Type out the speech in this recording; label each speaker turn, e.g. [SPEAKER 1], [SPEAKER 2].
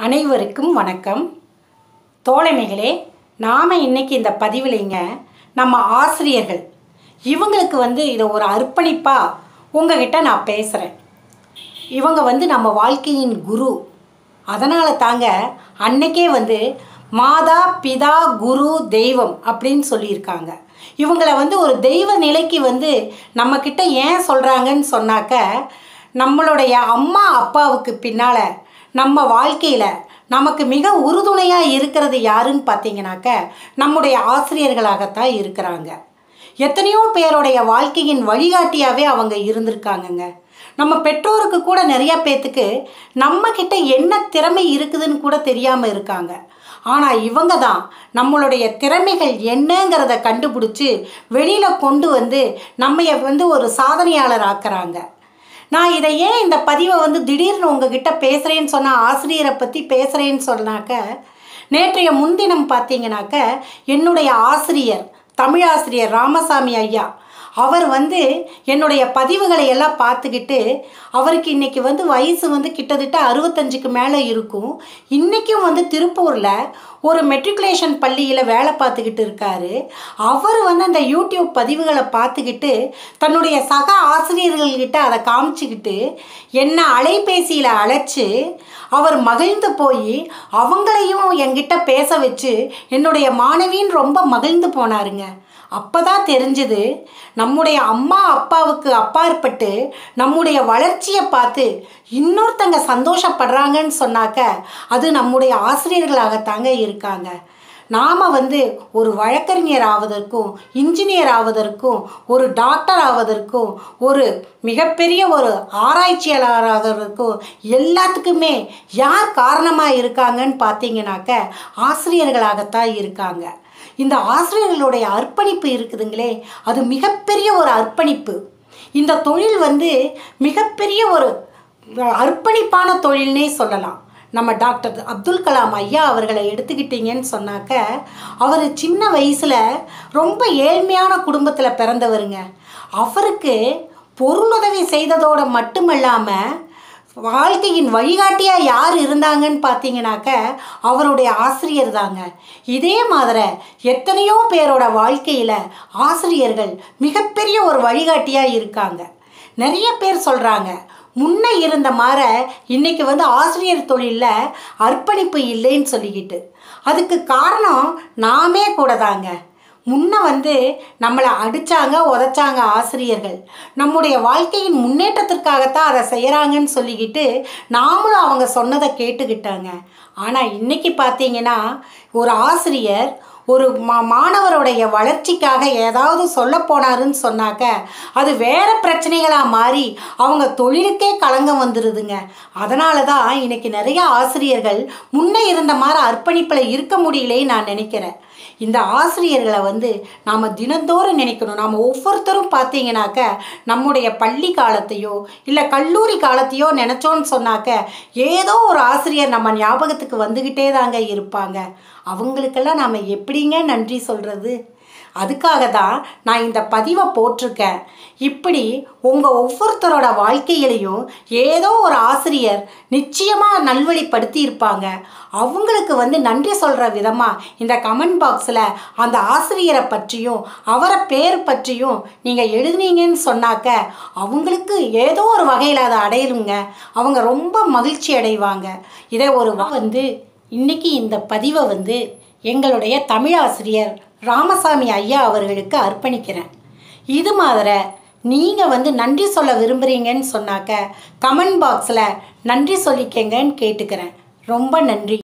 [SPEAKER 1] அனைவருக்கும் வணக்கம் தோழமைகளே நாம் இன்னைக்கு இந்த பதிவுலைங்க நம்ம ஆசிரியர்கள் இவங்களுக்கு வந்து இதை ஒரு அர்ப்பணிப்பாக உங்ககிட்ட நான் பேசுகிறேன் இவங்க வந்து நம்ம வாழ்க்கையின் குரு அதனால தாங்க அன்னைக்கே வந்து மாதா பிதா குரு தெய்வம் அப்படின்னு சொல்லியிருக்காங்க இவங்களை வந்து ஒரு தெய்வ நிலைக்கு வந்து நம்மக்கிட்ட ஏன் சொல்கிறாங்கன்னு சொன்னாக்க நம்மளுடைய அம்மா அப்பாவுக்கு பின்னால் நம்ம வாழ்க்கையில் நமக்கு மிக உறுதுணையாக இருக்கிறது யாருன்னு பார்த்தீங்கன்னாக்க நம்முடைய ஆசிரியர்களாகத்தான் இருக்கிறாங்க எத்தனையோ பேருடைய வாழ்க்கையின் வழிகாட்டியாகவே அவங்க இருந்திருக்காங்கங்க நம்ம பெற்றோருக்கு கூட நிறைய பேர்த்துக்கு நம்மக்கிட்ட என்ன திறமை இருக்குதுன்னு கூட தெரியாமல் இருக்காங்க ஆனால் இவங்க தான் நம்மளுடைய திறமைகள் என்னங்கிறத கண்டுபிடிச்சி வெளியில் கொண்டு வந்து நம்மைய வந்து ஒரு சாதனையாளர் ஆக்குறாங்க நான் இதை ஏன் இந்த பதிவை வந்து திடீர்னு உங்ககிட்ட பேசுகிறேன்னு சொன்ன ஆசிரியரை பற்றி பேசுகிறேன்னு சொன்னாக்க நேற்றைய முன்தினம் பார்த்தீங்கன்னாக்க என்னுடைய ஆசிரியர் தமிழாசிரியர் ராமசாமி ஐயா அவர் வந்து என்னுடைய பதிவுகளை எல்லாம் பார்த்துக்கிட்டு அவருக்கு இன்றைக்கி வந்து வயசு வந்து கிட்டத்தட்ட அறுபத்தஞ்சுக்கு மேலே இருக்கும் இன்றைக்கும் வந்து திருப்பூரில் ஒரு மெட்ரிகுலேஷன் பள்ளியில் வேலை பார்த்துக்கிட்டு இருக்காரு அவர் வந்து அந்த யூடியூப் பதிவுகளை பார்த்துக்கிட்டு தன்னுடைய சக ஆசிரியர்கள்கிட்ட அதை காமிச்சிக்கிட்டு என்ன அலைபேசியில் அழைச்சி அவர் மகிழ்ந்து போய் அவங்களையும் என்கிட்ட பேச வச்சு என்னுடைய மாணவின்னு ரொம்ப மகிழ்ந்து போனாருங்க அப்போ தான் தெரிஞ்சுது நம்முடைய அம்மா அப்பாவுக்கு அப்பாற்பட்டு நம்முடைய வளர்ச்சியை பார்த்து இன்னொருத்தங்க சந்தோஷப்படுறாங்கன்னு சொன்னாக்க அது நம்முடைய ஆசிரியர்களாகத்தாங்க இருக்காங்க நாம் வந்து ஒரு வழக்கறிஞர் ஆவதற்கும் இன்ஜினியர் ஆவதற்கும் ஒரு டாக்டர் ஆவதற்கும் ஒரு மிகப்பெரிய ஒரு ஆராய்ச்சியாளர் ஆவதற்கும் எல்லாத்துக்குமே யார் காரணமாக இருக்காங்கன்னு பார்த்தீங்கன்னாக்க ஆசிரியர்களாகத்தான் இருக்காங்க இந்த ஆசிரியர்களுடைய அர்ப்பணிப்பு இருக்குதுங்களே அது மிகப்பெரிய ஒரு அர்ப்பணிப்பு இந்த தொழில் வந்து மிகப்பெரிய ஒரு அர்ப்பணிப்பான தொழில்னே சொல்லலாம் நம்ம டாக்டர் அப்துல் கலாம் ஐயா அவர்களை எடுத்துக்கிட்டிங்கன்னு சொன்னாக்க அவர் சின்ன வயசில் ரொம்ப ஏழ்மையான குடும்பத்தில் பிறந்தவருங்க அவருக்கு பொருளுதவி செய்ததோடு மட்டுமல்லாமல் வாழ்க்கையின் வழிகாட்டியாக யார் இருந்தாங்கன்னு பார்த்தீங்கன்னாக்க அவருடைய ஆசிரியர் தாங்க இதே மாதிரி எத்தனையோ பேரோட வாழ்க்கையில் ஆசிரியர்கள் மிகப்பெரிய ஒரு வழிகாட்டியாக இருக்காங்க நிறைய பேர் சொல்கிறாங்க முன்ன இருந்த மாதிரி இன்றைக்கி வந்து ஆசிரியர் தொழிலில் அர்ப்பணிப்பு இல்லைன்னு சொல்லிக்கிட்டு அதுக்கு காரணம் நாமே கூட தாங்க முன்ன வந்து நம்மளை அடித்தாங்க உதச்சாங்க ஆசிரியர்கள் நம்முடைய வாழ்க்கையின் முன்னேற்றத்திற்காகத்தான் அதை செய்கிறாங்கன்னு சொல்லிக்கிட்டு நாமளும் அவங்க சொன்னதை கேட்டுக்கிட்டாங்க ஆனால் இன்றைக்கி பார்த்தீங்கன்னா ஒரு ஆசிரியர் ஒரு மா மாணவருடைய வளர்ச்சிக்காக ஏதாவது சொல்ல போனாருன்னு சொன்னாக்க அது வேறு பிரச்சனைகளாக மாறி அவங்க தொழிலுக்கே களங்கம் வந்துடுதுங்க அதனால தான் இன்றைக்கி நிறைய ஆசிரியர்கள் முன்னே இருந்த மாதிரி அர்ப்பணிப்பில் இருக்க முடியலே நான் நினைக்கிறேன் இந்த ஆசிரியர்களை வந்து நாம் தினந்தோறும் நினைக்கணும் நாம் ஒவ்வொருத்தரும் பார்த்தீங்கன்னாக்க நம்முடைய பள்ளி காலத்தையோ இல்லை கல்லூரி காலத்தையோ நினச்சோன்னு சொன்னாக்க ஏதோ ஒரு ஆசிரியர் நம்ம ஞாபகத்துக்கு வந்துக்கிட்டே தாங்க இருப்பாங்க அவங்களுக்கெல்லாம் நாம் எப்படிங்க நன்றி சொல்கிறது அதுக்காக தான் நான் இந்த பதிவை போட்டிருக்கேன் இப்படி உங்கள் ஒவ்வொருத்தரோட வாழ்க்கையிலையும் ஏதோ ஒரு ஆசிரியர் நிச்சயமாக நல்வழிப்படுத்தி இருப்பாங்க அவங்களுக்கு வந்து நன்றி சொல்கிற விதமாக இந்த கமெண்ட் பாக்ஸில் அந்த ஆசிரியரை பற்றியும் அவரை பேர் பற்றியும் நீங்கள் எழுதுனீங்கன்னு சொன்னாக்க அவங்களுக்கு ஏதோ ஒரு வகையில் அதை அடையலுங்க அவங்க ரொம்ப மகிழ்ச்சி அடைவாங்க இதை ஒரு வந்து இன்றைக்கி இந்த பதிவை வந்து எங்களுடைய தமிழாசிரியர் ராமசாமி ஐயா அவர்களுக்கு அர்ப்பணிக்கிறேன் இது மாதிரி நீங்கள் வந்து நன்றி சொல்ல விரும்புகிறீங்கன்னு சொன்னாக்க கமெண்ட் பாக்ஸில் நன்றி சொல்லிக்கங்கன்னு கேட்டுக்கிறேன் ரொம்ப நன்றி